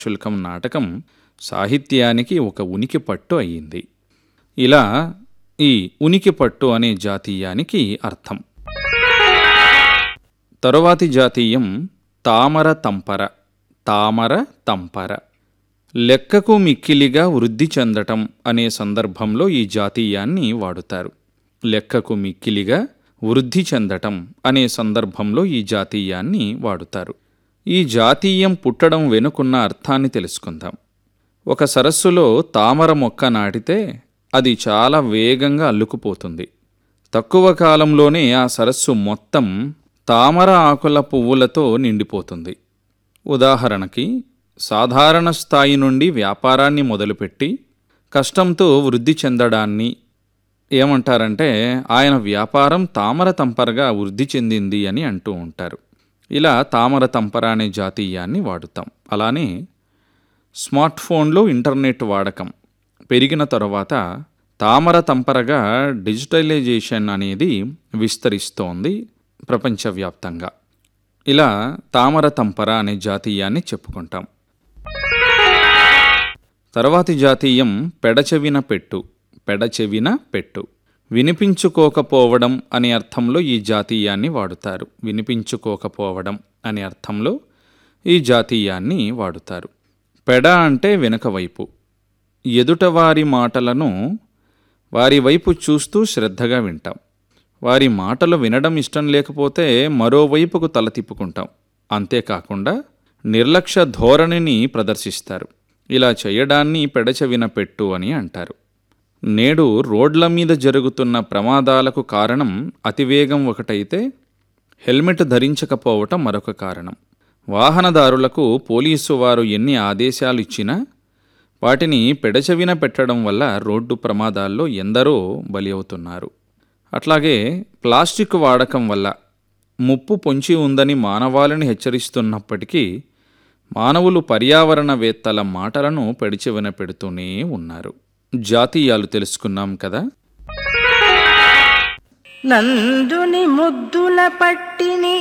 శుల్కం నాటకం సాహిత్యానికి ఒక ఉనికి పట్టు అయ్యింది ఇలా ఈ ఉనికి పట్టు అనే జాతీయానికి అర్థం తరువాతి జాతీయం తామర తంపర తామర తంపర లెక్కకు మిక్కిలిగా వృద్ధి చెందటం అనే సందర్భంలో ఈ జాతీయాన్ని వాడుతారు లెక్కకు మిక్కిలిగా వృద్ధి చెందటం అనే సందర్భంలో ఈ జాతీయాన్ని వాడుతారు ఈ జాతీయం పుట్టడం వెనుకున్న అర్థాన్ని తెలుసుకుందాం ఒక సరస్సులో తామర మొక్క నాటితే అది చాలా వేగంగా అల్లుకుపోతుంది తక్కువ కాలంలోనే ఆ సరస్సు మొత్తం తామర ఆకుల పువ్వులతో నిండిపోతుంది ఉదాహరణకి సాధారణ స్థాయి నుండి వ్యాపారాన్ని మొదలుపెట్టి కష్టంతో వృద్ధి చెందడాన్ని ఏమంటారంటే ఆయన వ్యాపారం తామర తంపరగా వృద్ధి చెందింది అని అంటూ ఉంటారు ఇలా తామర తంపర అనే జాతీయాన్ని వాడుతాం అలానే స్మార్ట్ ఫోన్లో ఇంటర్నెట్ వాడకం పెరిగిన తరువాత తామర తంపరగా డిజిటలైజేషన్ అనేది విస్తరిస్తోంది ప్రపంచవ్యాప్తంగా ఇలా తామర తంపర అనే జాతీయాన్ని చెప్పుకుంటాం తర్వాతి జాతీయం పెడచెవిన పెట్టు పెడచెవిన పెట్టు వినిపించుకోకపోవడం అనే అర్థంలో ఈ జాతీయాన్ని వాడుతారు వినిపించుకోకపోవడం అనే అర్థంలో ఈ జాతీయాన్ని వాడుతారు పెడ అంటే వెనుక వైపు ఎదుటవారి మాటలను వారి వైపు చూస్తూ శ్రద్ధగా వింటాం వారి మాటలు వినడం ఇష్టం లేకపోతే మరోవైపుకు తల తిప్పుకుంటాం అంతేకాకుండా నిర్లక్ష్య ధోరణిని ప్రదర్శిస్తారు ఇలా చేయడాన్ని పెడచెవిన పెట్టు అని అంటారు నేడు రోడ్ల మీద జరుగుతున్న ప్రమాదాలకు కారణం అతివేగం ఒకటైతే హెల్మెట్ ధరించకపోవటం మరొక కారణం వాహనదారులకు పోలీసు వారు ఎన్ని ఆదేశాలు ఇచ్చినా వాటిని పెడచెవిన పెట్టడం వల్ల రోడ్డు ప్రమాదాల్లో ఎందరో బలి అవుతున్నారు అట్లాగే ప్లాస్టిక్ వాడకం వల్ల ముప్పు పొంచి ఉందని మానవాళిని హెచ్చరిస్తున్నప్పటికీ మానవులు పర్యావరణవేత్తల మాటలను పెడిచెవిన పెడుతూనే ఉన్నారు జాతీయాలు తెలుసుకున్నాం కదా నందుని ముద్దుల పట్టిని